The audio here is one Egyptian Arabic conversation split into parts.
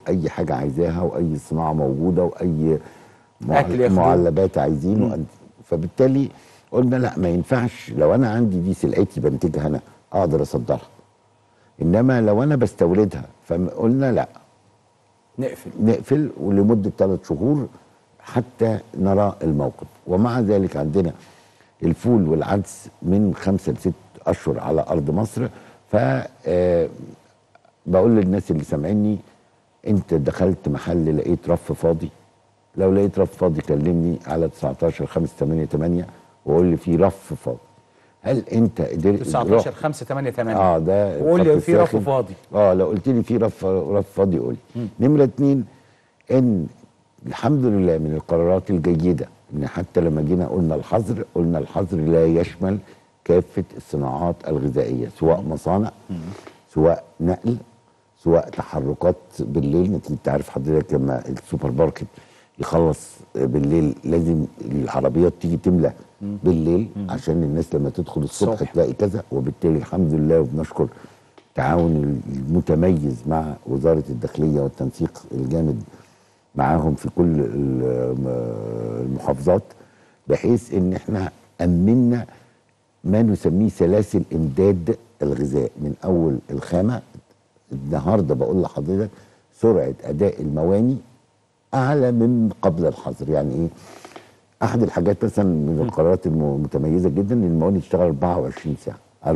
اي حاجه عايزاها واي صناعه موجوده واي مع- أكل ياخدوه. معلبات عايزينه أنت- فبالتالي قلنا لا ما ينفعش لو انا عندي دي سلعتي بنتجها انا اقدر اصدرها انما لو انا بستوردها فقلنا لا نقفل نقفل ولمده ثلاث شهور حتى نرى الموقف ومع ذلك عندنا الفول والعدس من خمسة لست أشهر على أرض مصر ف آه، بقول للناس اللي سامعيني أنت دخلت محل لقيت رف فاضي لو لقيت رف فاضي كلمني على 19 5 8 8 وقول لي في رف فاضي هل انت قدرت 19 5 8 8 اه ده وقول لي الخط في رف الساخن. فاضي اه لو قلت لي في رف رف فاضي قول لي نمره اتنين ان الحمد لله من القرارات الجيده ان حتى لما جينا قلنا الحظر قلنا الحظر لا يشمل كافه الصناعات الغذائيه سواء مصانع سواء نقل سواء تحركات بالليل نتيجه تعرف حضرتك لما السوبر ماركت يخلص بالليل لازم العربيات تيجي تملى بالليل عشان الناس لما تدخل الصبح الصبح. تلاقي كذا وبالتالي الحمد لله وبنشكر التعاون المتميز مع وزاره الداخليه والتنسيق الجامد معاهم في كل الم- المحافظات بحيث ان احنا امنا ما نسميه سلاسل امداد الغذاء من اول الخامه النهارده بقول لحضرتك سرعه اداء المواني اعلى من قبل الحظر يعني ايه احد الحاجات مثلا من القرارات المتميزه جدا ان المواني تشتغل 24 ساعه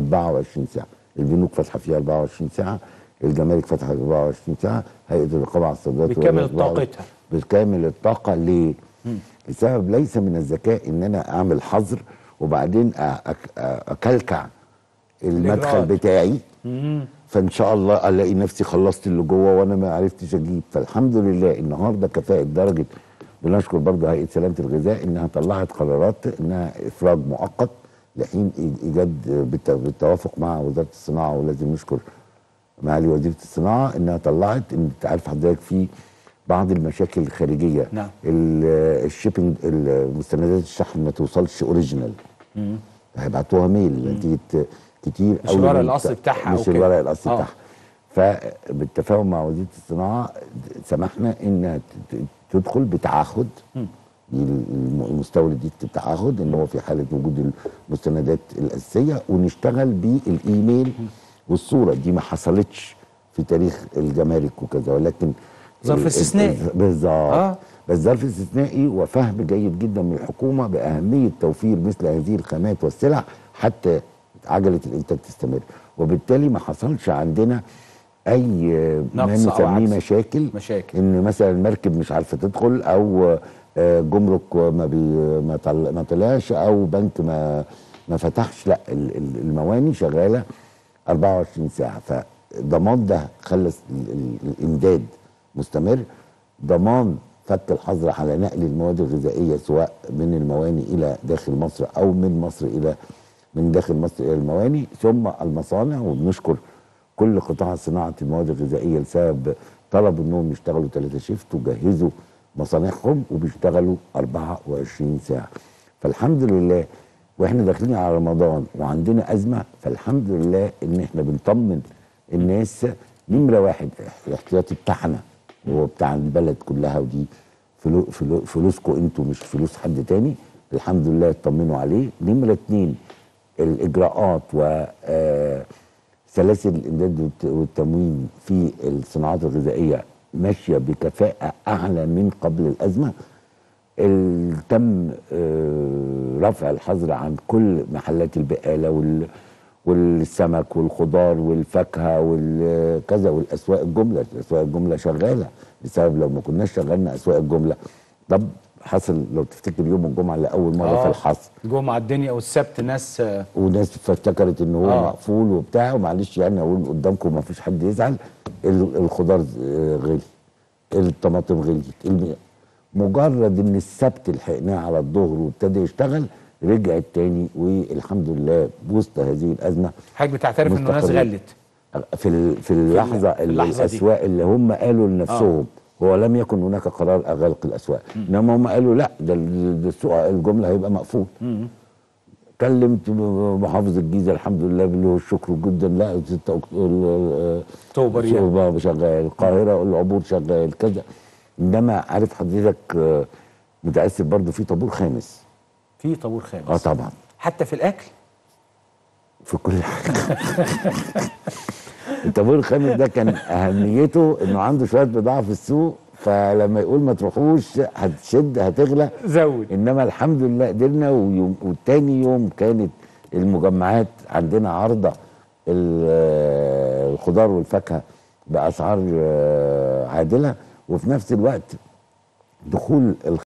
24 ساعه البنوك فاتحه فيها 24 ساعه الجمارك فاتحه 24 ساعه هيئه الرقابه على الصادرات بكامل والإصدار- طاقتها. بكامل الطاقه ليه؟ السبب ليس من الذكاء ان انا اعمل حظر وبعدين أ- أك- اكلكع المدخل الإجراءات. بتاعي فان شاء الله الاقي نفسي خلصت اللي جوه وانا ما عرفتش اجيب فالحمد لله النهارده كفاءه درجه بنشكر برضه هيئه سلامه الغذاء انها طلعت قرارات انها افراج مؤقت لحين إي- ايجاد بالت- بالتوافق مع وزاره الصناعه ولازم نشكر معالي وزيره الصناعه انها طلعت ان انت عارف حضرتك في بعض المشاكل الخارجيه نعم. ال- الشيبنج مستندات الشحن ما توصلش اوريجينال هيبعتوها ميل نتيجه كتير مش أوي الورق من- الأصلي بتاعها أو مش كده. الورق الاصلي آه. بتاعها فبالتفاهم مع وزيره الصناعه سمحنا انها ت- ت- تدخل بتعهد الم- المستورد يكتب تعهد ان هو في حاله وجود المستندات الاساسيه ونشتغل بالايميل والصوره دي ما حصلتش في تاريخ الجمارك وكذا ولكن ظرف ال- ال- استثنائي. بالظبط آه. آه. بس ظرف استثنائي وفهم جيد جدا من الحكومه باهميه توفير مثل هذه الخامات والسلع حتى عجله الانتاج تستمر وبالتالي ما حصلش عندنا اي ما نقص أو نسميه عجز. مشاكل مشاكل. ان مثلا المركب مش عارفه تدخل او آه، جمرك ما بي ما, طل ما طلعش او بنك ما ما فتحش لا ال- ال- المواني شغاله 24 ساعه فضمان ده خلى ال- ال- الامداد مستمر ضمان فك الحظر على نقل المواد الغذائيه سواء من المواني الى داخل مصر او من مصر الى من داخل مصر الى المواني ثم المصانع وبنشكر كل قطاع صناعه المواد الغذائيه لسبب طلبوا انهم يشتغلوا ثلاثه شيفت وجهزوا مصانعهم وبيشتغلوا 24 ساعه فالحمد لله واحنا داخلين على رمضان وعندنا ازمه فالحمد لله ان احنا بنطمن الناس نمره واحد الاحتياطي بتاعنا هو بتاع البلد كلها ودي فلو فلو فلوسكم انتوا مش فلوس حد تاني الحمد لله اطمنوا عليه نمره اتنين الاجراءات و آه، سلاسل الامداد والت- والتموين في الصناعات الغذائيه ماشيه بكفاءه اعلى من قبل الازمه ال- تم آه، رفع الحظر عن كل محلات البقاله وال والسمك والخضار والفاكهه والكذا والاسواق الجمله اسواق الجمله شغاله بسبب لو ما كناش شغلنا اسواق الجمله طب حصل لو تفتكر يوم الجمعه لاول مره في الحصر جمعه الدنيا والسبت ناس آه، وناس فافتكرت ان هو آه. آه. مقفول وبتاع ومعلش يعني اقول قدامكم ما فيش حد يزعل ال- الخضار آه، غلي الطماطم غليت الم- مجرد ان السبت لحقناه على الظهر وابتدى يشتغل رجعت تاني والحمد لله وسط هذه الازمه حضرتك بتعترف انه ناس مستقرين. غلت في ال- في اللحظه في اللي اللحظة دي. الاسواق اللي هم قالوا لنفسهم هو لم يكن هناك قرار اغلاق الاسواق انما هم قالوا لا ده ال- ده السوق الجمله هيبقى مقفول كلمت محافظ الجيزه الحمد لله له الشكر جدا لا 6 أكتوبر يعني. اكتوبر شغال القاهره العبور شغال كذا انما عارف حضرتك آه، متاسف برضو في طابور خامس في طابور خامس اه طبعا حتى في الاكل في كل حاجه الطابور الخامس ده كان اهميته انه عنده شويه بضاعه في السوق فلما يقول ما تروحوش هتشد هتغلى زود انما الحمد لله قدرنا ويوم والتاني يوم كانت المجمعات عندنا عارضه ال- الخضار والفاكهه باسعار آه، عادله وفي نفس الوقت دخول